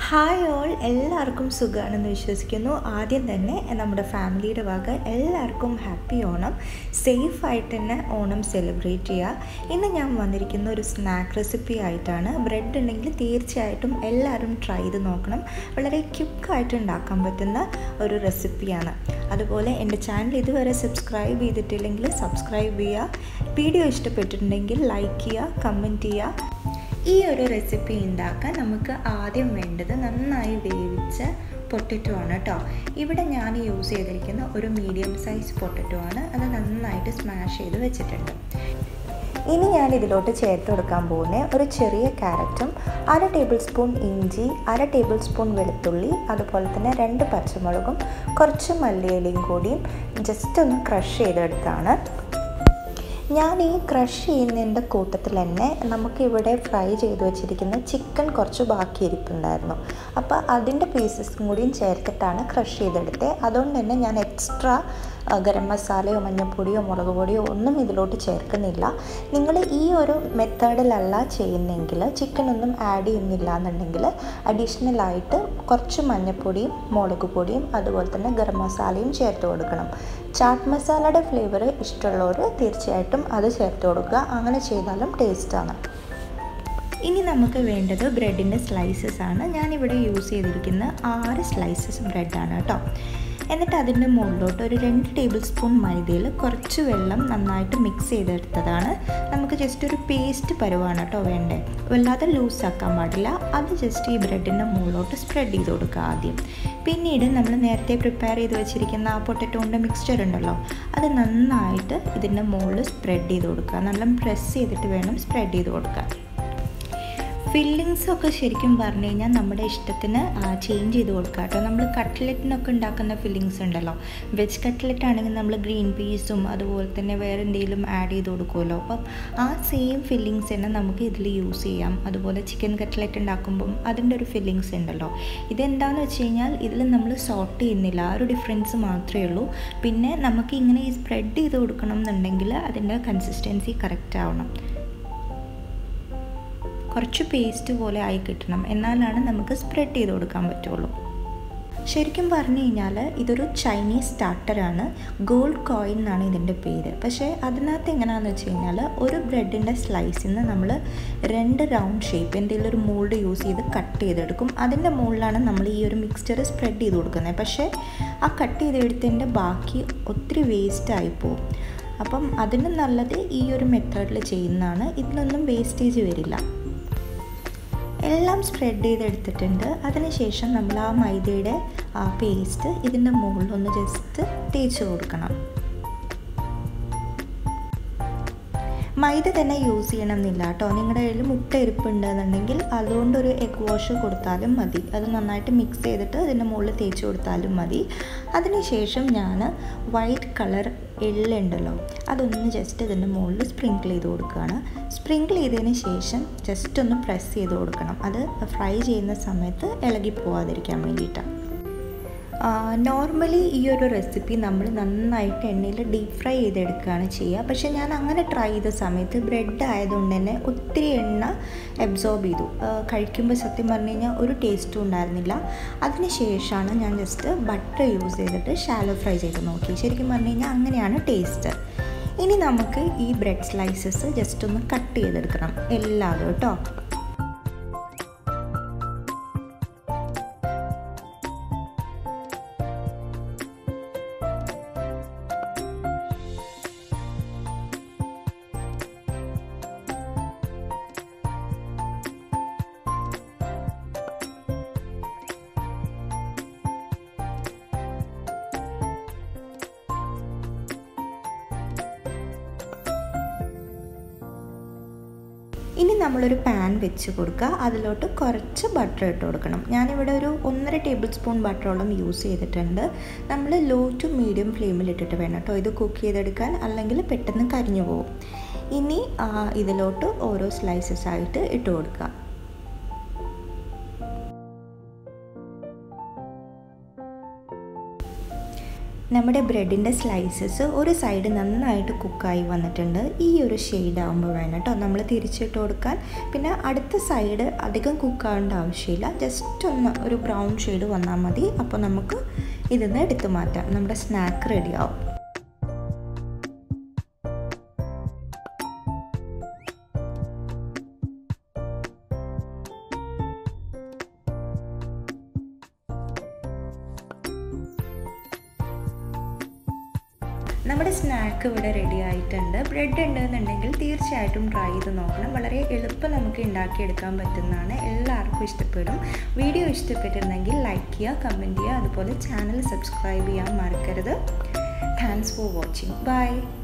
hi all എല്ലാവർക്കും സുഖമാണെന്ന് വിശ്വസിക്കുന്നു ആദ്യം തന്നെ നമ്മുടെ ഫാമിലിയുടെ വക എല്ലാവർക്കും ഹാപ്പി ഓണം സേഫ് ആയിട്ട് തന്നെ ഓണം സെലിബ്രേറ്റ് ചെയ്യുക ഇന്ന് ഞാൻ വന്നിരിക്കുന്ന ഒരു സ്നാക്ക് റെസിപ്പി ആയിട്ടാണ് ബ്രെഡ് ഉണ്ടെങ്കിൽ തീർച്ചയായിട്ടും എല്ലാവരും ട്രൈ ചെയ്ത് നോക്കണം വളരെ ക്വിക്കായിട്ട് ഉണ്ടാക്കാൻ പറ്റുന്ന ഒരു റെസിപ്പിയാണ് അതുപോലെ എൻ്റെ ചാനൽ ഇതുവരെ സബ്സ്ക്രൈബ് ചെയ്തിട്ടില്ലെങ്കിൽ സബ്സ്ക്രൈബ് ചെയ്യുക വീഡിയോ ഇഷ്ടപ്പെട്ടിട്ടുണ്ടെങ്കിൽ ലൈക്ക് ചെയ്യുക കമൻറ്റ് ചെയ്യുക ഈ ഒരു റെസിപ്പി ഉണ്ടാക്കാൻ നമുക്ക് ആദ്യം വേണ്ടത് നന്നായി വേവിച്ച പൊട്ടറ്റോ ആണ് കേട്ടോ ഇവിടെ ഞാൻ യൂസ് ചെയ്തിരിക്കുന്ന ഒരു മീഡിയം സൈസ് പൊട്ടറ്റോ ആണ് അത് നന്നായിട്ട് സ്മാഷ് ചെയ്ത് വെച്ചിട്ടുണ്ട് ഇനി ഞാൻ ഇതിലോട്ട് ചേർത്ത് കൊടുക്കാൻ പോകുന്ന ഒരു ചെറിയ ക്യാരറ്റും അര ടേബിൾ സ്പൂൺ ഇഞ്ചി അര ടേബിൾ സ്പൂൺ വെളുത്തുള്ളി അതുപോലെ തന്നെ രണ്ട് പച്ചമുളകും കുറച്ച് മല്ലിയിലയും കൂടിയും ജസ്റ്റ് ഒന്ന് ക്രഷ് ചെയ്തെടുത്താണ് ഞാൻ ഈ ക്രഷ് ചെയ്യുന്നതിൻ്റെ കൂട്ടത്തിൽ തന്നെ നമുക്കിവിടെ ഫ്രൈ ചെയ്ത് വെച്ചിരിക്കുന്ന ചിക്കൻ കുറച്ച് ബാക്കി ഇരിപ്പുണ്ടായിരുന്നു അപ്പോൾ അതിൻ്റെ പീസസും കൂടിയും ചേർത്തിട്ടാണ് ക്രഷ് ചെയ്തെടുത്തത് അതുകൊണ്ട് തന്നെ ഞാൻ എക്സ്ട്രാ ഗരം മസാലയോ മഞ്ഞൾപ്പൊടിയോ മുളക് പൊടിയോ ഒന്നും ഇതിലോട്ട് ചേർക്കുന്നില്ല നിങ്ങൾ ഈ ഒരു മെത്തേഡിലല്ല ചെയ്യുന്നെങ്കിൽ ചിക്കൻ ഒന്നും ആഡ് ചെയ്യുന്നില്ല എന്നുണ്ടെങ്കിൽ അഡീഷണലായിട്ട് കുറച്ച് മഞ്ഞൾപ്പൊടിയും മുളക് പൊടിയും അതുപോലെ തന്നെ ഗരം മസാലയും ചേർത്ത് കൊടുക്കണം ചാട്ട് മസാലയുടെ ഫ്ലേവർ ഇഷ്ടമുള്ളവർ തീർച്ചയായിട്ടും അത് ചേർത്ത് കൊടുക്കുക അങ്ങനെ ചെയ്താലും ടേസ്റ്റാണ് ഇനി നമുക്ക് വേണ്ടത് ബ്രെഡിൻ്റെ സ്ലൈസസ് ആണ് ഞാനിവിടെ യൂസ് ചെയ്തിരിക്കുന്ന ആറ് സ്ലൈസസ് ബ്രെഡാണ് കേട്ടോ എന്നിട്ട് അതിൻ്റെ മുകളിലോട്ട് ഒരു രണ്ട് ടേബിൾ സ്പൂൺ മൈദയിൽ കുറച്ച് വെള്ളം നന്നായിട്ട് മിക്സ് ചെയ്തെടുത്തതാണ് നമുക്ക് ജസ്റ്റ് ഒരു പേസ്റ്റ് പരുവാണ് കേട്ടോ വേണ്ടേ വല്ലാതെ ലൂസാക്കാൻ പാടില്ല അത് ജസ്റ്റ് ഈ ബ്രെഡിൻ്റെ മുകളിലോട്ട് സ്പ്രെഡ് ചെയ്ത് കൊടുക്കുക ആദ്യം പിന്നീട് നമ്മൾ നേരത്തെ പ്രിപ്പയർ ചെയ്ത് വെച്ചിരിക്കുന്ന ആ പൊട്ടറ്റോൻ്റെ മിക്സ്ചർ ഉണ്ടല്ലോ അത് നന്നായിട്ട് ഇതിൻ്റെ മുകളിൽ സ്പ്രെഡ് ചെയ്ത് കൊടുക്കുക നല്ല പ്രസ് ചെയ്തിട്ട് വേണം സ്പ്രെഡ് ചെയ്ത് കൊടുക്കുക ഫില്ലിങ്സൊക്കെ ശരിക്കും പറഞ്ഞു കഴിഞ്ഞാൽ നമ്മുടെ ഇഷ്ടത്തിന് ചേഞ്ച് ചെയ്ത് കൊടുക്കുക കേട്ടോ നമ്മൾ കട്ട്ലറ്റിനൊക്കെ ഉണ്ടാക്കുന്ന ഫില്ലിങ്സ് ഉണ്ടല്ലോ വെജ് കട്ട്ലറ്റ് ആണെങ്കിൽ നമ്മൾ ഗ്രീൻ പീസും അതുപോലെ തന്നെ വേറെ എന്തെങ്കിലും ആഡ് ചെയ്ത് കൊടുക്കുമല്ലോ അപ്പം ആ സെയിം ഫില്ലിങ്സ് തന്നെ നമുക്ക് ഇതിൽ യൂസ് ചെയ്യാം അതുപോലെ ചിക്കൻ കട്ട്ലറ്റ് ഉണ്ടാക്കുമ്പം അതിൻ്റെ ഒരു ഫില്ലിങ്സ് ഉണ്ടല്ലോ ഇതെന്താണെന്ന് വെച്ച് കഴിഞ്ഞാൽ ഇതിൽ നമ്മൾ സോർട്ട് ചെയ്യുന്നില്ല ആ ഒരു ഡിഫറൻസ് മാത്രമേ ഉള്ളൂ പിന്നെ നമുക്ക് ഇങ്ങനെ ഈ സ്പ്രെഡ് ചെയ്ത് കൊടുക്കണം എന്നുണ്ടെങ്കിൽ അതിൻ്റെ കൺസിസ്റ്റൻസി കറക്റ്റ് ആവണം കുറച്ച് പേസ്റ്റ് പോലെ ആയി കിട്ടണം എന്നാലാണ് നമുക്ക് സ്പ്രെഡ് ചെയ്ത് കൊടുക്കാൻ പറ്റുള്ളൂ ശരിക്കും പറഞ്ഞു കഴിഞ്ഞാൽ ഇതൊരു ചൈനീസ് സ്റ്റാർട്ടറാണ് ഗോൾഡ് കോയിൻ എന്നാണ് ഇതിൻ്റെ പേര് പക്ഷേ അതിനകത്ത് എങ്ങനെയാണെന്ന് വെച്ച് കഴിഞ്ഞാൽ ഒരു ബ്രെഡിൻ്റെ സ്ലൈസിൽ നിന്ന് നമ്മൾ രണ്ട് റൗണ്ട് ഷേപ്പ് എന്തെങ്കിലും ഒരു മോൾഡ് യൂസ് ചെയ്ത് കട്ട് ചെയ്തെടുക്കും അതിൻ്റെ മുകളിലാണ് നമ്മൾ ഈ ഒരു മിക്സ്ചർ സ്പ്രെഡ് ചെയ്ത് കൊടുക്കുന്നത് പക്ഷേ ആ കട്ട് ചെയ്തെടുത്തതിൻ്റെ ബാക്കി ഒത്തിരി വേസ്റ്റ് ആയിപ്പോവും അപ്പം അതിന് നല്ലത് ഈ ഒരു മെത്തേഡിൽ ചെയ്യുന്നതാണ് ഇതിലൊന്നും വേസ്റ്റേജ് വരില്ല എല്ലാം സ്പ്രെഡ് ചെയ്തെടുത്തിട്ടുണ്ട് അതിനുശേഷം നമ്മൾ ആ മൈദയുടെ ആ പേസ്റ്റ് ഇതിൻ്റെ മുകളിലൊന്ന് ജസ്റ്റ് തേച്ച് കൊടുക്കണം മൈദ തന്നെ യൂസ് ചെയ്യണം എന്നില്ല കേട്ടോ നിങ്ങളുടെ കയ്യിൽ മുട്ട ഇരിപ്പുണ്ടെന്നുണ്ടെങ്കിൽ അതുകൊണ്ടൊരു എഗ് വാഷ് കൊടുത്താലും മതി അത് നന്നായിട്ട് മിക്സ് ചെയ്തിട്ട് അതിൻ്റെ മുകളിൽ തേച്ച് കൊടുത്താലും മതി അതിനുശേഷം ഞാൻ വൈറ്റ് കളർ എള്ളുണ്ടല്ലോ അതൊന്ന് ജസ്റ്റ് ഇതിൻ്റെ മുകളിൽ സ്പ്രിങ്കിൾ ചെയ്ത് കൊടുക്കുകയാണ് സ്പ്രിങ്കിൾ ചെയ്തതിന് ശേഷം ജസ്റ്റ് ഒന്ന് പ്രസ് ചെയ്ത് കൊടുക്കണം അത് ഫ്രൈ ചെയ്യുന്ന സമയത്ത് ഇളകി പോവാതിരിക്കാൻ വേണ്ടിയിട്ടാണ് നോർമലി ഈ ഒരു റെസിപ്പി നമ്മൾ നന്നായിട്ട് എണ്ണയിൽ ഡീപ്പ് ഫ്രൈ ചെയ്തെടുക്കുകയാണ് ചെയ്യുക പക്ഷേ ഞാൻ അങ്ങനെ ട്രൈ ചെയ്ത സമയത്ത് ബ്രെഡ് ആയതുകൊണ്ട് തന്നെ ഒത്തിരി എണ്ണ അബ്സോർബ് ചെയ്തു കഴിക്കുമ്പോൾ സത്യം പറഞ്ഞു കഴിഞ്ഞാൽ ഒരു ടേസ്റ്റും ഉണ്ടായിരുന്നില്ല അതിന് ശേഷമാണ് ഞാൻ ജസ്റ്റ് ബട്ടർ യൂസ് ചെയ്തിട്ട് ഷാലോ ഫ്രൈ ചെയ്ത് നോക്കി ശരിക്കും പറഞ്ഞു കഴിഞ്ഞാൽ അങ്ങനെയാണ് ടേസ്റ്റ് ഇനി നമുക്ക് ഈ ബ്രെഡ് സ്ലൈസസ് ജസ്റ്റ് ഒന്ന് കട്ട് ചെയ്തെടുക്കണം എല്ലാതും കേട്ടോ ഇനി നമ്മളൊരു പാൻ വെച്ച് കൊടുക്കുക അതിലോട്ട് കുറച്ച് ബട്ടർ ഇട്ട് കൊടുക്കണം ഞാനിവിടെ ഒരു ഒന്നര ടേബിൾ സ്പൂൺ ബട്ടറോളം യൂസ് ചെയ്തിട്ടുണ്ട് നമ്മൾ ലോ ടു മീഡിയം ഫ്ലെയിമിൽ ഇട്ടിട്ട് വേണം കേട്ടോ ഇത് കുക്ക് ചെയ്തെടുക്കാൻ അല്ലെങ്കിൽ പെട്ടെന്ന് കരിഞ്ഞു പോകും ഇനി ഇതിലോട്ട് ഓരോ സ്ലൈസസ് ആയിട്ട് ഇട്ട് കൊടുക്കുക നമ്മുടെ ബ്രെഡിൻ്റെ സ്ലൈസസ് ഒരു സൈഡ് നന്നായിട്ട് കുക്കായി വന്നിട്ടുണ്ട് ഈ ഒരു ഷെയ്ഡ് ആകുമ്പോൾ വേണം കേട്ടോ നമ്മൾ തിരിച്ചിട്ട് കൊടുക്കാൻ പിന്നെ അടുത്ത സൈഡ് അധികം കുക്കാവേണ്ട ആവശ്യമില്ല ജസ്റ്റ് ഒന്ന് ഒരു ബ്രൗൺ ഷെയ്ഡ് വന്നാൽ മതി അപ്പോൾ നമുക്ക് ഇതിന്ന് എടുത്തു മാറ്റാം നമ്മുടെ സ്നാക്ക് റെഡിയാവും നമ്മുടെ സ്നാക്ക് ഇവിടെ റെഡി ആയിട്ടുണ്ട് ബ്രെഡ് ഉണ്ടെന്നുണ്ടെങ്കിൽ തീർച്ചയായിട്ടും ട്രൈ ചെയ്ത് നോക്കണം വളരെ എളുപ്പം നമുക്ക് ഉണ്ടാക്കിയെടുക്കാൻ പറ്റുന്നതാണ് എല്ലാവർക്കും ഇഷ്ടപ്പെടും വീഡിയോ ഇഷ്ടപ്പെട്ടിരുന്നെങ്കിൽ ലൈക്ക് ചെയ്യുക കമൻറ്റ് ചെയ്യുക അതുപോലെ ചാനൽ സബ്സ്ക്രൈബ് ചെയ്യാൻ മറക്കരുത് താങ്ക്സ് ഫോർ വാച്ചിങ് ബൈ